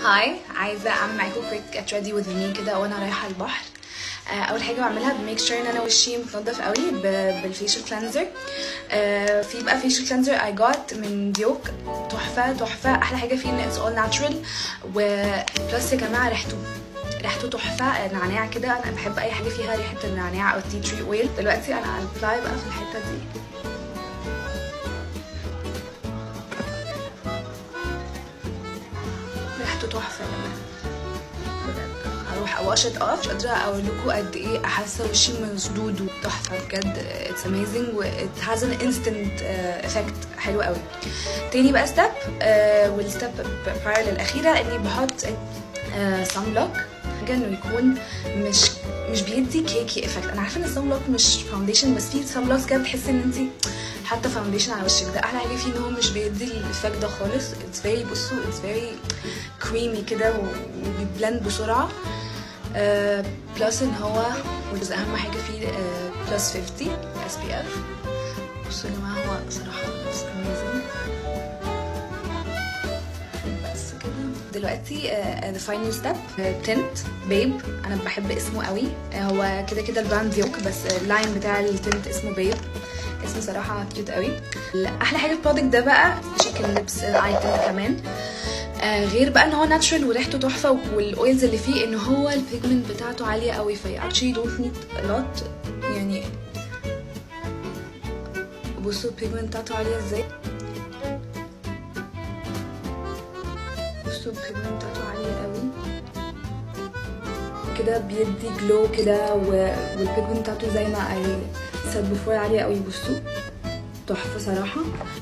هاي عايزه اعمل معاكم كويك جيت ريدي وذ مي كده وانا رايحه البحر آه، اول حاجه بعملها بميك شور ان انا وشي متنضف قوي ب- بالفيشل كلينزر آه، في بقى فيشل كلينزر اي جوت من ديوك تحفه تحفه احلى حاجه فيه ان اتس اول ناتشرال وبلس يا جماعه ريحته ريحته تحفه نعناع كده انا بحب اي حاجه فيها ريحه النعناع او التي تري اويل دلوقتي انا ابلاي بقى في الحته دي ريحته تحفه يا جماعه بجد هروح اواشت اوف مش قادره اقول لكم قد ايه حاسه وشي مشدود وتحفه بجد اتس اميزنج و ات هاز ان انستنت افكت حلو قوي تاني بقى ستيب والستيب براير للاخيره اني بحط سان بلوك حاجه انه يكون مش مش بيدي كيكي افكت انا عارفه ان السان بلوك مش فاونديشن بس في سان بلوك كده بتحسي ان انت حاطه فاونديشن على وشك ده احلى حاجه فيه ان هو مش بيدي الايفكت ده خالص اتس فيري بصوا اتس فيري كريمي كده وبيبلند بسرعه بلس ان هو بس اهم حاجه فيه بلس 50 اس بي اف بصوا يا جماعه هو صراحه اتس اميزنج بس كده دلوقتي ذا فاينل ستيب تنت بيب انا بحب اسمه قوي آه، هو كده كده البراند ديوك بس اللاين بتاع التنت اسمه بيب اسمه صراحه كيوت قوي احلى حاجه في البرودكت ده بقى شيكن لبس الاي تنت كمان آه غير بقى ان هو ناتشرال وريحته تحفه والاويلز اللي فيه ان هو البيجمنت بتاعته عاليه قوي في actually don't need a lot يعني بصوا البيجمنت بتاعته عاليه ازاي بصوا البيجمنت بتاعته عاليه قوي كده بيدي جلو كده و- والبيجمنت بتاعته زي ما I said before عاليه قوي بصوا تحفه صراحه